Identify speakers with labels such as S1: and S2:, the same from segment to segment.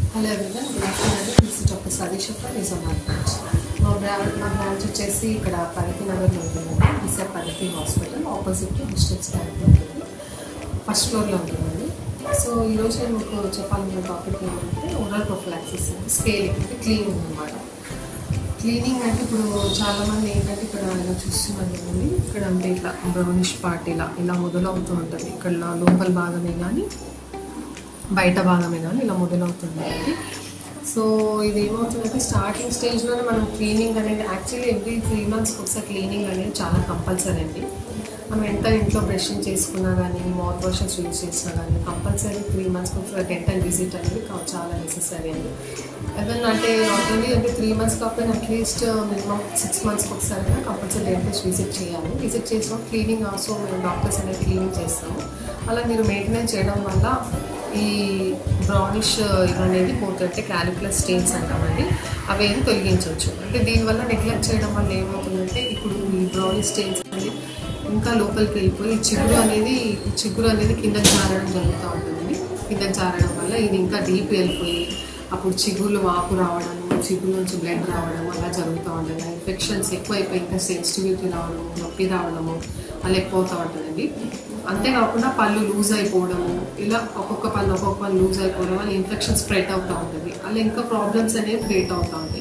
S1: hello everyone good afternoon this is doctor Satish from Nizamabad branch మా branch మా branch వచ్చేసి ఇక్కడ ప్రగతి నగర్లో ఉంటుందండి ఈసారి Pragathi hospital opposite distance bank ఉంటుంది ఫస్ట్ ఫ్లోర్లో ఉంటుందండి సో ఈరోజు నేను మీకు చెప్పాలనుకున్న టాపిక్ ఏంటంటే ఓరల్ ప్రొఫిలాక్సిస్ అంటే స్కేలింగ్ అంటే క్లీనింగ్ అనమాట క్లీనింగ్ అంటే ఇప్పుడు చాలా మంది ఏంటంటే ఇక్కడ ఇలా చూస్తున్నారు కదండి ఇక్కడ అంటే ఇట్లా బ్రౌనిష్ పార్ట్ ఇలా ఇలా మొదలవుతూ ఉంటుంది ఇక్కడ లోపల భాగమే కానీ బయట భాగమే కానీ ఇలా మొదలవుతుంది అండి సో ఇది ఏమవుతుందంటే స్టార్టింగ్ స్టేజ్లోనే మనం క్లీనింగ్ అనేది యాక్చువల్లీ ఎవ్రీ త్రీ మంత్స్కి ఒకసారి క్లీనింగ్ అనేది చాలా కంపల్సరీ అండి మనం ఎంత ఇంట్లో బ్రషింగ్ చేసుకున్నా కానీ మౌత్ వాషెస్ యూజ్ చేసినా కానీ కంపల్సరీ త్రీ మంత్స్కి ఒకసారి డెంటల్ విజిట్ అనేది కా- చాలా నెసెసరీ అండి ఏదన్నా అంటే నాట్ ఓన్లీ అంటే త్రీ మంత్స్ కాకపోయినా అట్లీస్ట్ మినిమం సిక్స్ మంత్స్కి ఒకసారి కంపల్సరీ డెంటిస్ట్ విజిట్ చేయాలి విజిట్ చేసిన క్లీనింగ్ ఆల్సో మేము డాక్టర్స్ అనేది క్లీనింగ్ చేస్తాము అలా మీరు మెయింటెనెన్స్ చేయడం వల్ల ఈ బ్రౌనిష్ ఇవనేది పోతుంటే క్యాలిక్యులస్ స్టెయిన్స్ అంటామండి అవి ఏది తొలగించవచ్చు అంటే దీనివల్ల నెగ్లెక్ట్ చేయడం వల్ల ఏమవుతుందంటే ఇప్పుడు ఈ బ్రౌనిష్ స్టెయిన్స్ అనేది ఇంకా లోపలికి వెళ్ళిపోయి ఈ చిగురు అనేది ఈ చిగురు అనేది కిందకి జారడం జరుగుతూ ఉంటుందండి కిందకి జారడం వల్ల ఇది ఇంకా డీప్ వెళ్ళిపోయి అప్పుడు చిగుళ్ళు వాపు రావడం చిగురు నుంచి బ్లడ్ రావడం అలా జరుగుతూ ఉంటుంది ఇన్ఫెక్షన్స్ ఎక్కువైపోయి ఇంకా సెన్సిటివిటీ రావడము నొప్పి రావడము అలా ఎక్కువ అవుతూ ఉంటుందండి అంతేకాకుండా పళ్ళు లూజ్ అయిపోవడము ఇలా ఒక్కొక్క పళ్ళు ఒక్కొక్క పళ్ళు లూజ్ అయిపోవడం వల్ల ఇన్ఫెక్షన్ స్ప్రెడ్ అవుతూ ఉంటుంది అలా ఇంకా ప్రాబ్లమ్స్ అనేవి క్రియేట్ అవుతూ ఉంటాయి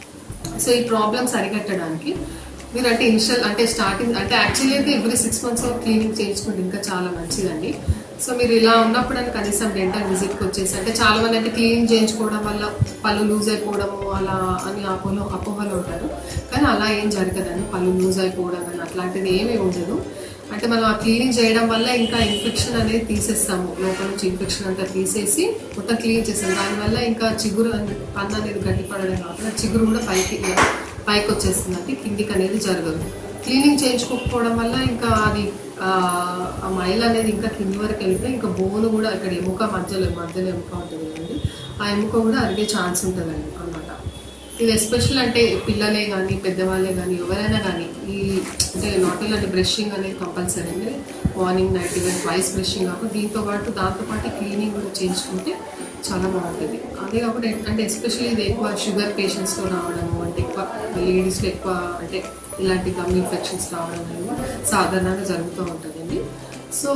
S1: సో ఈ ప్రాబ్లమ్స్ అరికట్టడానికి మీరు అంటే ఇనిషియల్ అంటే స్టార్టింగ్ అంటే యాక్చువల్లీ అయితే ఎవ్రీ సిక్స్ మంత్స్ క్లీనింగ్ చేయించుకుంటే ఇంకా చాలా మంచిదండి సో మీరు ఇలా ఉన్నప్పుడు అని కనీసం డెంటల్ విజిట్కి వచ్చేసి అంటే చాలా మంది అంటే క్లీనింగ్ చేయించుకోవడం వల్ల పళ్ళు లూజ్ అయిపోవడము అలా అని అపోలో అపోహలు ఉంటారు కానీ అలా ఏం జరగదండి పళ్ళు లూజ్ అయిపోవడం అని అట్లాంటిది ఏమీ ఉండదు అంటే మనం ఆ క్లీనింగ్ చేయడం వల్ల ఇంకా ఇన్ఫెక్షన్ అనేది తీసేస్తాము లోపల నుంచి ఇన్ఫెక్షన్ అంతా తీసేసి మొత్తం క్లీన్ చేస్తాం దానివల్ల ఇంకా చిగురు అనే- పన్ను అనేది గట్టిపడడం కాకుండా చిగురు కూడా పైకి పైకి వచ్చేస్తుందంటే కిందికి అనేది జరగదు క్లీనింగ్ చేయించుకోకపోవడం వల్ల ఇంకా అది ఆ ఆ మైల్ అనేది ఇంకా కింది వరకు వెళ్తే ఇంకా బోను కూడా ఇక్కడ ఎముక మధ్యలో మధ్యలో ఎముక ఉంటుంది కదండి ఆ ఎముక కూడా అరిగే ఛాన్స్ ఉంటుందండి అన్నమాట ఇది ఎస్పెషల్ అంటే పిల్లలే కానీ పెద్దవాళ్ళే కానీ ఎవరైనా కానీ ఈ అంటే నాట్ అంటే బ్రషింగ్ అనేది కంపల్సరీ అండి morning night even twice brushing కాకుండా దీంతో పాటు దాంతో పాటు క్లీనింగ్ కూడా చేయించుకుంటే చాలా బాగుంటుంది అదే కాకుండా ఎ- అంటే ఎస్పెషల్లీ ఇది ఎక్కువ షుగర్ పేషెంట్స్లో రావడము అంటే ఎక్కువ లేడీస్లో ఎక్కువ అంటే ఇలాంటి గమ్ ఇన్ఫెక్షన్స్ రావడం అనేది సాధారణంగా జరుగుతూ ఉంటుందండి సో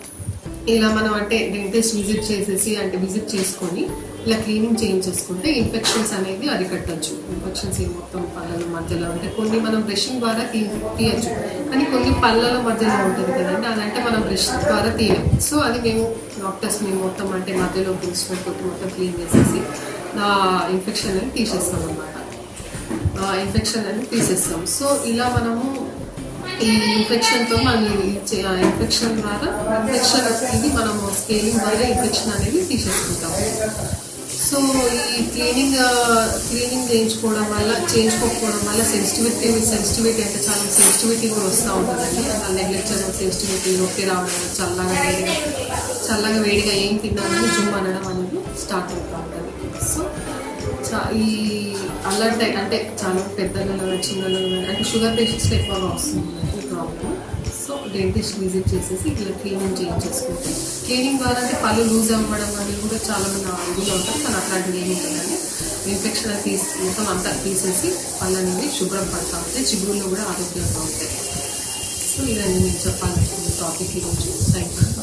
S1: ఇలా మనం అంటే డెంటిస్ట్ విజిట్ చేసేసి అంటే విజిట్ చేసుకొని ఇలా క్లీనింగ్ చేయించేసుకుంటే ఇన్ఫెక్షన్స్ అనేది అరికట్టచ్చు ఇన్ఫెక్షన్స్ ఈ మొత్తం పళ్ళల మధ్యలో అంటే కొన్ని మనం బ్రషింగ్ ద్వారా తీ తీయచ్చు కానీ కొన్ని పళ్ళల మధ్యలో ఉంటుంది కదండి అదంటే మనం బ్రష్ ద్వారా తీయలేం సో అది మేము డాక్టర్స్ మేము మొత్తం అంటే మధ్యలో ఇన్స్ట్రుమెంట్ కొట్టి మొత్తం క్లీన్ చేసేసి ఆ ఇన్ఫెక్షన్ అనేది తీసేస్తాం అనమాట ఇన్ఫెక్షన్ అనేది తీసేస్తాం సో ఇలా మనము ఈ ఇన్ఫెక్షన్తో మనం ఇన్ఫెక్షన్ ద్వారా ఇన్ఫెక్షన్ ఇది మనము స్కేలింగ్ ద్వారా ఇన్ఫెక్షన్ అనేది తీసేసుకుంటాం సో ఈ క్లీనింగ్ క్లీనింగ్ చేయించుకోవడం వల్ల చేయించుకోకపోవడం వల్ల సెన్సిటివిటీ సెన్సిటివిటీ అంటే చాలా సెన్సిటివిటీ కూడా వస్తూ ఉంటుందండి అలా నెగ్లెక్ట్ చేయడం సెన్సిటివిటీ నొప్పి రావడం చల్లగా వేడిగా చల్లగా వేడిగా ఏం తిన్నా కానీ జుమ్ అనడం అనేది స్టార్ట్ అవుతూ ఉంటుంది సో చా- ఈ అలర్ట్ అంటే చాలా పెద్దలలో చిన్నలలో అంటే షుగర్ పేషెంట్స్లో ఎక్కువగా వస్తుంది ఈ ప్రాబ్లమ్ సో డెంటిస్ట్ విజిట్ చేసేసి ఇట్లా క్లీనింగ్ చేయించేసుకుంటే క్లీనింగ్ ద్వారా అంటే పళ్ళు లూజ్ అవ్వడం అనేది కూడా చాలా మంది ఇదిలో ఉంటారు కానీ అట్లాంటిది ఏమి ఉంటుందండి ఇన్ఫెక్షన్ అది తీసి మొత్తం అంతా తీసేసి పళ్ళు అనేది శుభ్రం పడతా ఉంటాయి చిగురులు కూడా ఆరోగ్యంగా ఉంటాయి సో ఇదండి నేను చెప్పాలనుకున్న టాపిక్ ఈరోజు థ్యాంక్ యూ